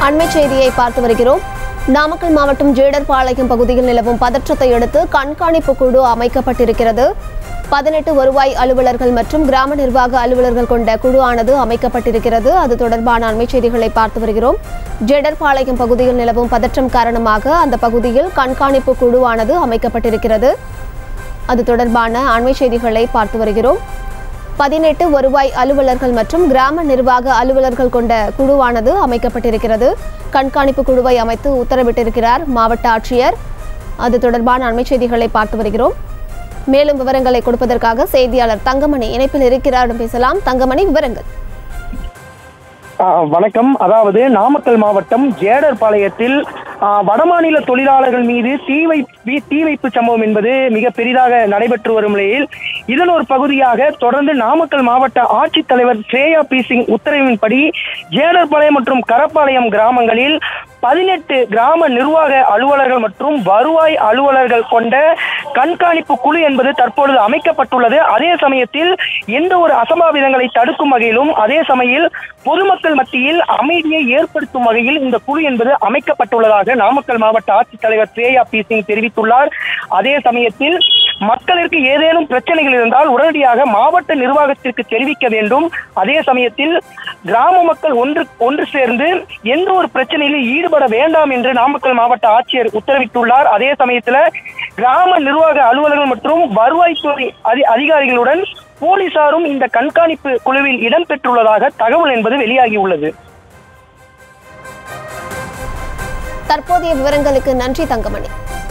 அண்மை செய்தியை பார்த்து வருகிறோம் நாமக்கல் மாவட்டம் ஜேடர்பாளையம் பகுதியில் நிலவும் பதற்றத்தை அடுத்து கண்காணிப்பு குழு அமைக்கப்பட்டிருக்கிறது பதினெட்டு வருவாய் அலுவலர்கள் மற்றும் கிராம நிர்வாக அலுவலர்கள் கொண்ட குழு ஆனது அமைக்கப்பட்டிருக்கிறது அது தொடர்பான அண்மை செய்திகளை பார்த்து வருகிறோம் ஜேடர்பாளையம் பகுதியில் நிலவும் பதற்றம் காரணமாக அந்த பகுதியில் கண்காணிப்பு குழுவானது அமைக்கப்பட்டிருக்கிறது அது தொடர்பான அண்மை செய்திகளை பார்த்து வருகிறோம் பதினெட்டு வருவாய் அலுவலர்கள் மற்றும் கிராம நிர்வாக அலுவலர்கள் கொண்ட குழுவானது அமைக்கப்பட்டிருக்கிறது கண்காணிப்பு குழுவை அமைத்து உத்தரவிட்டிருக்கிறார் மாவட்ட ஆட்சியர் அது தொடர்பான அண்மை செய்திகளை பார்த்து வருகிறோம் மேலும் விவரங்களை கொடுப்பதற்காக செய்தியாளர் தங்கமணி இணைப்பில் இருக்கிறாரிடம் பேசலாம் தங்கமணி விவரங்கள் ஆ, வணக்கம் அதாவது நாமக்கல் மாவட்டம் ஜேடர்பாளையத்தில் ஆ, வடமாநில தொழிலாளர்கள் மீது தீ வைப்பு தீ வைப்பு சம்பவம் என்பது மிக பெரிதாக நடைபெற்று வரும் நிலையில் இதன் ஒரு பகுதியாக தொடர்ந்து நாமக்கல் மாவட்ட ஆட்சித்தலைவர் ஸ்ரேயா பி சிங் உத்தரவின்படி ஜேடர்பாளையம் மற்றும் கரப்பாளையம் கிராமங்களில் பதினெட்டு கிராம நிர்வாக அலுவலர்கள் மற்றும் வருவாய் அலுவலர்கள் கொண்ட கண்காணிப்பு குழு என்பது தற்பொழுது அமைக்கப்பட்டுள்ளது அதே சமயத்தில் எந்த ஒரு அசம்பாவிதங்களை தடுக்கும் வகையிலும் அதே சமயம் பொதுமக்கள் மத்தியில் அமைதியை ஏற்படுத்தும் வகையில் இந்த குழு என்பது அமைக்கப்பட்டுள்ளதாக நாமக்கல் மாவட்ட ஆட்சித்தலைவர் ஸ்ரேயா பி சிங் தெரிவித்துள்ளார் அதே சமயத்தில் மக்களிற்கு ஏதேனும் பிரச்சனைகள் இருந்தால் உடனடியாக மாவட்ட நிர்வாகத்திற்கு தெரிவிக்க வேண்டும் அதே சமயத்தில் கிராம மக்கள் ஒன்று ஒன்று சேர்ந்து எந்த ஒரு பிரச்சனையிலும் ஈடுபட வேண்டாம் என்று நாமக்கல் மாவட்ட ஆட்சியர் உத்தரவிட்டுள்ளார் அதே சமயத்தில் கிராம நிர்வாக அலுவலர்கள் மற்றும் வருவாய்த்துறை அதி அதிகாரிகளுடன் போலீசாரும் இந்த கண்காணிப்பு குழுவில் இடம்பெற்றுள்ளதாக தகவல் என்பது வெளியாகியுள்ளது தற்போதைய விவரங்களுக்கு நன்றி தங்கமணி